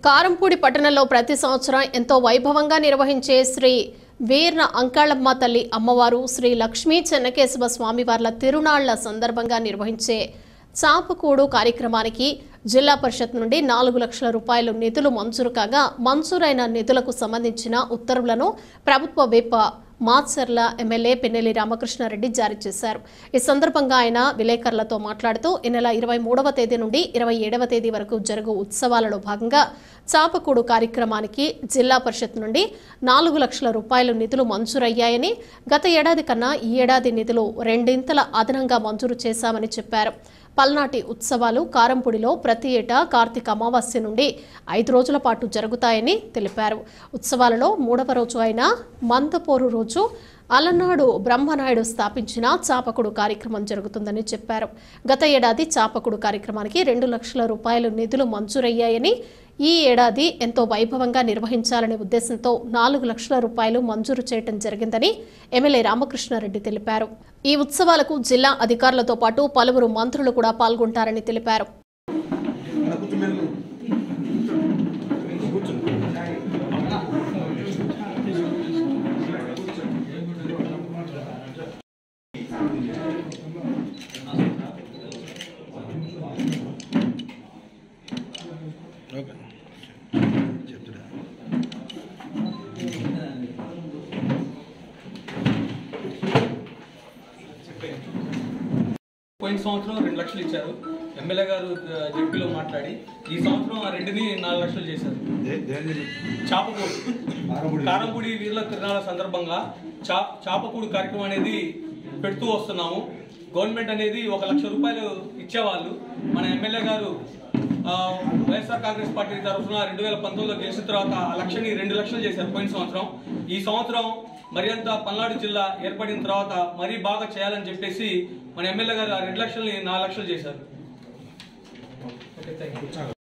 కారంపూడి పట్టణంలో ప్రతి సంవత్సరం ఎంతో వైభవంగా నిర్వహించే శ్రీ వీర్న అంకాళమ్మ తల్లి అమ్మవారు శ్రీ లక్ష్మీ చెన్నకేశవ స్వామివార్ల తిరునాళ్ల సందర్భంగా నిర్వహించే చాపకూడు కార్యక్రమానికి జిల్లా పరిషత్ నుండి నాలుగు లక్షల రూపాయలు నిధులు మంజూరు కాగా మంజూరైన నిధులకు సంబంధించిన ఉత్తర్వులను ప్రభుత్వ విప్ మాచర్ల ఎమ్మెల్యే పిన్నెల్లి రామకృష్ణారెడ్డి జారీ చేశారు ఈ సందర్భంగా ఆయన విలేకరులతో మాట్లాడుతూ ఈ నెల ఇరవై మూడవ తేదీ నుండి ఇరవై ఏడవ తేదీ వరకు జరుగు ఉత్సవాలలో భాగంగా చాపకూడు కార్యక్రమానికి జిల్లా పరిషత్ నుండి నాలుగు లక్షల రూపాయలు నిధులు మంజూరయ్యాయని గత ఏడాది కన్నా ఈ ఏడాది నిధులు రెండింతల అదనంగా మంజూరు చేశామని చెప్పారు పల్నాటి ఉత్సవాలు కారంపూడిలో ప్రతి ఏటా కార్తీక అమావాస్య నుండి ఐదు రోజుల పాటు జరుగుతాయని తెలిపారు ఉత్సవాలలో మూడవ రోజు అయిన మందపోరు రోజు అలనాడు బ్రహ్మనాయుడు స్థాపించిన చాపకుడు కార్యక్రమం జరుగుతుందని చెప్పారు గత ఏడాది చాపకుడు కార్యక్రమానికి రెండు లక్షల రూపాయలు నిధులు మంజూరయ్యాయని ఈ ఏడాది ఎంతో వైభవంగా నిర్వహించాలనే ఉద్దేశంతో నాలుగు లక్షల రూపాయలు మంజూరు చేయడం జరిగిందని ఎమ్మెల్యే రామకృష్ణారెడ్డి తెలిపారు ఈ ఉత్సవాలకు జిల్లా అధికారులతో పాటు పలువురు మంత్రులు కూడా పాల్గొంటారని తెలిపారు ఓకే చెప్తురా పోయిన సంవత్సరం రెండు లక్షలు ఇచ్చారు ఎమ్మెల్యే గారు ఆ, జడ్పీలో మాట్లాడి ఈ సంవత్సరం ఆ రెండుని నాలుగు లక్షలు చేశారు దే- దేని చాపకూడు కారంపూడి వీరుల తిరునాళ్ళ సందర్భంగా చా చాపకూడు కార్యక్రమం అనేది పెడుతూ వస్తున్నాము గవర్నమెంట్ అనేది ఒక లక్ష రూపాయలు ఇచ్చేవాళ్ళు మన ఎమ్మెల్యే గారు ఆ, వైఎస్ఆర్ కాంగ్రెస్ పార్టీ తరఫున రెండు వేల పంతొమ్మిదిలో గెలిచిన తర్వాత ఆ లక్షని రెండు లక్షలు చేశారు పోయిన సంవత్సరం ఈ సంవత్సరం మరింత పల్నాడు జిల్లా ఏర్పడిన తర్వాత మరీ బాగా చేయాలని చెప్పేసి మన ఎమ్మెల్యే గారు ఆ రెండు లక్షల్ని నాలుగు లక్షలు చేశారు ఓకే థ్యాంక్ యూ